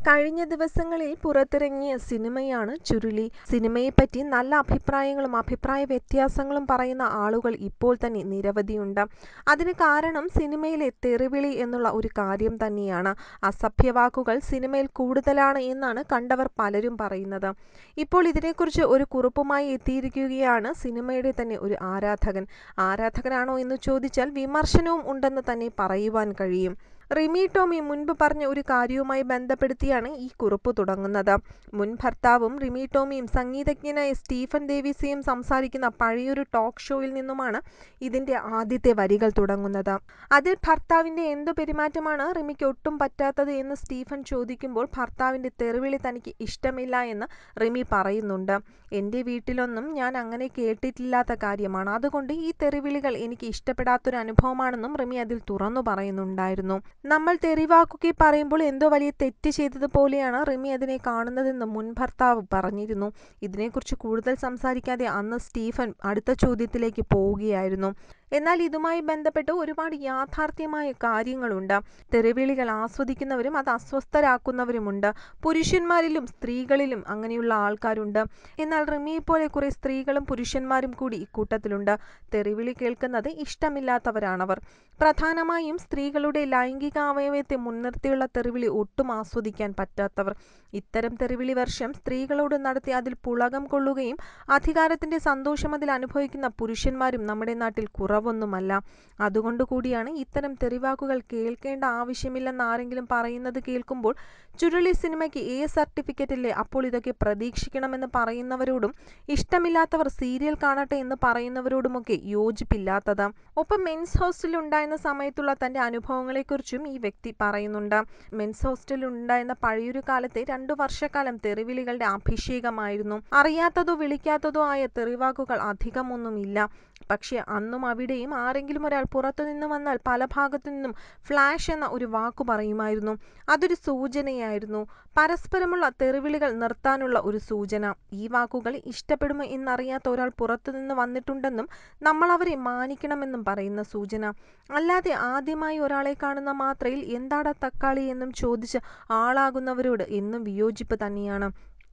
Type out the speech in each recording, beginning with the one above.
കഴിഞ്ഞ ദിവസങ്ങളിൽ പുറത്തിറങ്ങിയ സിനിമയാണ് ചുരുളി സിനിമയെപ്പറ്റി നല്ല അഭിപ്രായങ്ങളും അഭിപ്രായ വ്യത്യാസങ്ങളും പറയുന്ന ആളുകൾ ഇപ്പോൾ തന്നെ നിരവധിയുണ്ട് അതിന് കാരണം സിനിമയിലെ തെറിവിളി എന്നുള്ള ഒരു കാര്യം തന്നെയാണ് അസഭ്യവാക്കുകൾ സിനിമയിൽ കൂടുതലാണ് എന്നാണ് കണ്ടവർ പലരും പറയുന്നത് ഇപ്പോൾ ഇതിനെക്കുറിച്ച് ഒരു കുറിപ്പുമായി എത്തിയിരിക്കുകയാണ് സിനിമയുടെ തന്നെ ഒരു ആരാധകൻ ആരാധകനാണോ എന്ന് ചോദിച്ചാൽ വിമർശനവും ഉണ്ടെന്ന് തന്നെ പറയുവാൻ കഴിയും റിമി ടോമി മുൻപ് പറഞ്ഞ ഒരു കാര്യവുമായി ബന്ധപ്പെടുത്തിയാണ് ഈ കുറിപ്പ് തുടങ്ങുന്നത് മുൻ ഭർത്താവും റിമി ടോമിയും സംഗീതജ്ഞനായ സ്റ്റീഫൻ ദേവിസിയും സംസാരിക്കുന്ന പഴയൊരു ടോക്ക് ഷോയിൽ നിന്നുമാണ് ഇതിന്റെ ആദ്യത്തെ വരികൾ തുടങ്ങുന്നത് അതിൽ ഭർത്താവിന്റെ എന്തു പെരുമാറ്റമാണ് റിമിക്ക് ഒട്ടും പറ്റാത്തത് എന്ന് സ്റ്റീഫൻ ചോദിക്കുമ്പോൾ ഭർത്താവിന്റെ തെറിവിളി തനിക്ക് ഇഷ്ടമില്ല എന്ന് റിമി പറയുന്നുണ്ട് എൻ്റെ വീട്ടിലൊന്നും ഞാൻ അങ്ങനെ കേട്ടിട്ടില്ലാത്ത കാര്യമാണ് അതുകൊണ്ട് ഈ തെറിവിളികൾ എനിക്ക് ഇഷ്ടപ്പെടാത്തൊരു അനുഭവമാണെന്നും റിമി അതിൽ തുറന്നു പറയുന്നുണ്ടായിരുന്നു നമ്മൾ തെറിവാക്കുക്കി പറയുമ്പോൾ എന്തോ വലിയ തെറ്റ് ചെയ്തതുപോലെയാണ് റിമി അതിനെ കാണുന്നതെന്ന് മുൻ ഭർത്താവ് പറഞ്ഞിരുന്നു ഇതിനെക്കുറിച്ച് കൂടുതൽ സംസാരിക്കാതെ അന്ന് സ്റ്റീഫൻ അടുത്ത ചോദ്യത്തിലേക്ക് പോവുകയായിരുന്നു എന്നാൽ ഇതുമായി ബന്ധപ്പെട്ട് ഒരുപാട് യാഥാർത്ഥ്യമായ കാര്യങ്ങളുണ്ട് തെറിവിളികൾ ആസ്വദിക്കുന്നവരും അത് അസ്വസ്ഥരാക്കുന്നവരുമുണ്ട് പുരുഷന്മാരിലും സ്ത്രീകളിലും അങ്ങനെയുള്ള ആൾക്കാരുണ്ട് എന്നാൽ റിമിയെ പോലെ കുറെ സ്ത്രീകളും പുരുഷന്മാരും കൂടി ഇക്കൂട്ടത്തിലുണ്ട് തെറിവിളി കേൾക്കുന്നത് ഇഷ്ടമില്ലാത്തവരാണവർ പ്രധാനമായും സ്ത്രീകളുടെ ലൈംഗിക അവയവത്തെ മുൻനിർത്തിയുള്ള തെറിവിളി ഒട്ടും ആസ്വദിക്കാൻ പറ്റാത്തവർ ഇത്തരം തെറിവിളി വർഷം സ്ത്രീകളോട് നടത്തി അതിൽ പുളകം കൊള്ളുകയും അധികാരത്തിന്റെ സന്തോഷം അതിൽ അനുഭവിക്കുന്ന പുരുഷന്മാരും നമ്മുടെ നാട്ടിൽ കുറവൊന്നുമല്ല അതുകൊണ്ട് കൂടിയാണ് ഇത്തരം തെറിവാക്കുകൾ കേൾക്കേണ്ട ആവശ്യമില്ലെന്ന് ആരെങ്കിലും പറയുന്നത് കേൾക്കുമ്പോൾ ചുരുളി സിനിമയ്ക്ക് എ സർട്ടിഫിക്കറ്റ് ഇല്ലേ അപ്പോൾ ഇതൊക്കെ പ്രതീക്ഷിക്കണമെന്ന് പറയുന്നവരോടും ഇഷ്ടമില്ലാത്തവർ സീരിയൽ കാണട്ടെ എന്ന് പറയുന്നവരോടുമൊക്കെ യോജിപ്പില്ലാത്തത് ഒപ്പം മെൻസ് ഹോസ്റ്റലിൽ ഉണ്ടായിരുന്ന സമയത്തുള്ള തന്റെ അനുഭവങ്ങളെക്കുറിച്ചും ഈ വ്യക്തി പറയുന്നുണ്ട് മെൻസ് ഹോസ്റ്റലിൽ ഉണ്ടായിരുന്ന പഴയൊരു കാലത്തെ രണ്ടു വർഷക്കാലം തെറിവിളികളുടെ അഭിഷേകമായിരുന്നു അറിയാത്തതോ വിളിക്കാത്തതോ ആയ തെറിവാക്കുകൾ അധികമൊന്നുമില്ല പക്ഷെ അന്നും അവിടെയും ആരെങ്കിലും ഒരാൾ പുറത്തുനിന്ന് വന്നാൽ പല ഭാഗത്തു നിന്നും ഫ്ലാഷ് എന്ന ഒരു വാക്കു പറയുമായിരുന്നു അതൊരു സൂചനയായിരുന്നു പരസ്പരമുള്ള തെറിവിളികൾ നിർത്താനുള്ള ഒരു സൂചന ഈ വാക്കുകൾ ഇഷ്ടപ്പെടുമോ എന്നറിയാത്ത ഒരാൾ പുറത്തുനിന്ന് വന്നിട്ടുണ്ടെന്നും നമ്മൾ അവരെ മാനിക്കണമെന്നും പറയുന്ന സൂചന അല്ലാതെ ആദ്യമായി ഒരാളെ കാണുന്ന മാത്രയിൽ എന്താടാ തക്കാളി എന്നും ചോദിച്ച് ആളാകുന്നവരോട് എന്നും വിയോജിപ്പ് തന്നെയാണ്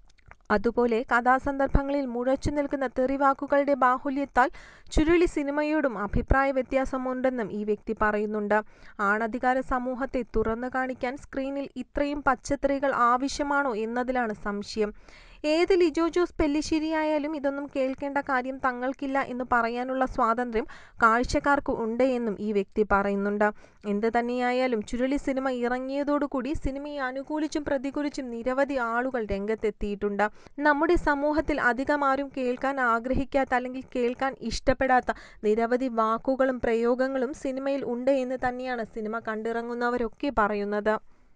അതുപോലെ കഥാസന്ദർഭങ്ങളിൽ മുഴച്ചു നിൽക്കുന്ന തെറിവാക്കുകളുടെ ബാഹുല്യത്താൽ ചുരുളി സിനിമയോടും അഭിപ്രായ വ്യത്യാസമുണ്ടെന്നും ഈ വ്യക്തി പറയുന്നുണ്ട് ആണധികാര സമൂഹത്തെ തുറന്നു കാണിക്കാൻ സ്ക്രീനിൽ ഇത്രയും പച്ചത്തെറികൾ ആവശ്യമാണോ എന്നതിലാണ് സംശയം ഏത് ലിജോ ജോസ് പെല്ലിശ്ശേരിയായാലും ഇതൊന്നും കേൾക്കേണ്ട കാര്യം തങ്ങൾക്കില്ല എന്ന് പറയാനുള്ള സ്വാതന്ത്ര്യം കാഴ്ചക്കാർക്ക് ഉണ്ട് എന്നും ഈ വ്യക്തി പറയുന്നുണ്ട് എന്ത് തന്നെയായാലും ചുരുളി സിനിമ ഇറങ്ങിയതോടുകൂടി സിനിമയെ അനുകൂലിച്ചും പ്രതികൂലിച്ചും നിരവധി ആളുകൾ രംഗത്തെത്തിയിട്ടുണ്ട് നമ്മുടെ സമൂഹത്തിൽ അധികം ആരും കേൾക്കാൻ ആഗ്രഹിക്കാത്ത അല്ലെങ്കിൽ കേൾക്കാൻ ഇഷ്ടപ്പെടാത്ത നിരവധി വാക്കുകളും പ്രയോഗങ്ങളും സിനിമയിൽ ഉണ്ട് എന്ന് തന്നെയാണ് സിനിമ കണ്ടിറങ്ങുന്നവരൊക്കെ പറയുന്നത്